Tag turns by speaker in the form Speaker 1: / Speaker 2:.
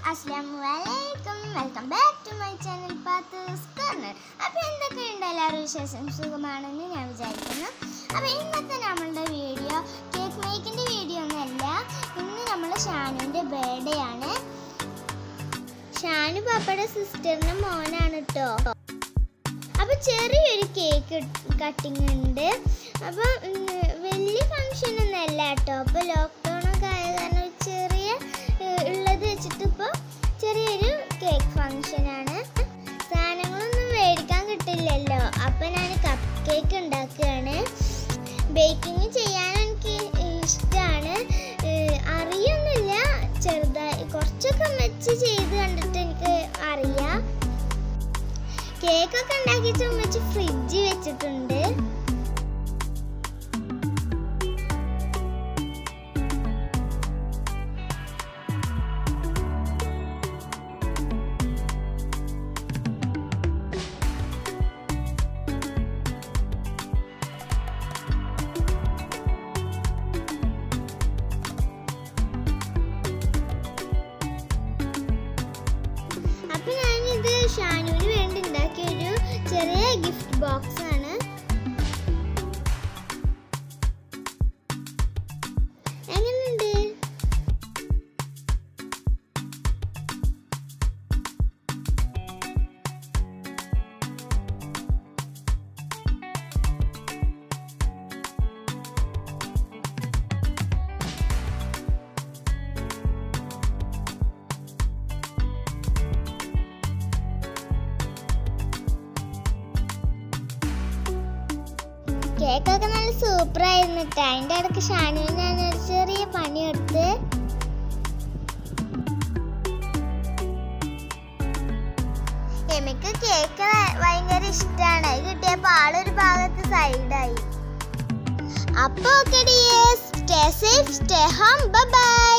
Speaker 1: അസ്ലാമു അലൈക്കും welcome back to my channel Pathus corner അപ്പോൾ എന്തൊക്കെയുണ്ട് എല്ലാവരും വിശേഷം സുഖമാണെന്ന് ഞാൻ വിചാരിക്കുന്നു അപ്പോൾ ഇന്നത്തെ നമ്മളുടെ വീഡിയോ കേക്ക് മേക്കിൻ്റെ വീഡിയോ ഒന്നുമല്ല ഇന്ന് നമ്മൾ ഷാനുവിൻ്റെ ബർത്ത്ഡേ ആണ് ഷാനു പാപ്പയുടെ സിസ്റ്ററിൻ്റെ മോനാണ് കേട്ടോ അപ്പോൾ ചെറിയൊരു കേക്ക് കട്ടിങ് ഉണ്ട് അപ്പോൾ വലിയ ഫങ്ഷൻ ഒന്നും അല്ല കേട്ടോ അപ്പോൾ ലോക്ക്ഡൗൺ ഒക്കെ ആയ കാരണം ഒരു ചെറിയ ഏഹ്, ഉള്ളത് വെച്ചിട്ട് ഇപ്പോൾ ചെറിയൊരു കേക്ക് ഫങ്ഷനാണ് സാധനങ്ങളൊന്നും മേടിക്കാൻ കിട്ടില്ലല്ലോ അപ്പോൾ ഞാൻ കപ്പ് കേക്ക് ഉണ്ടാക്കുകയാണ് ബേക്കിംഗ് ചെയ്യാൻ എനിക്ക് ഇഷ്ടമാണ് അറിയൊന്നുമില്ല ചെറുതായി കുറച്ചൊക്കെ മെച്ച് ചെയ്ത് കണ്ടിട്ട് എനിക്ക് അറിയാം കേക്കൊക്കെ ഉണ്ടാക്കി ചുമച്ച് ഫ്രിഡ്ജിൽ വെച്ചിട്ടുണ്ട് അപ്പൊ ഞാനിത് ഷാനുവിന് വേണ്ടി ഉണ്ടാക്കിയ ഒരു ചെറിയ ഗിഫ്റ്റ് ബോക്സ് ആണ് എങ്ങനെയുണ്ട് കേക്കൊക്കെ നല്ല സൂപ്പർ ആയിരുന്നു കേട്ടോ അതിൻ്റെ ഇടയ്ക്ക് ഷാനുവിന് ഞാൻ ഒരു ചെറിയ പണിയെടുത്ത് എനിക്ക് കേക്ക് ഭയങ്കര ഇഷ്ടമാണ് അത് കിട്ടിയപ്പോൾ ആളൊരു ഭാഗത്ത് സൈഡായി അപ്പോൾ okay dears stay safe stay home by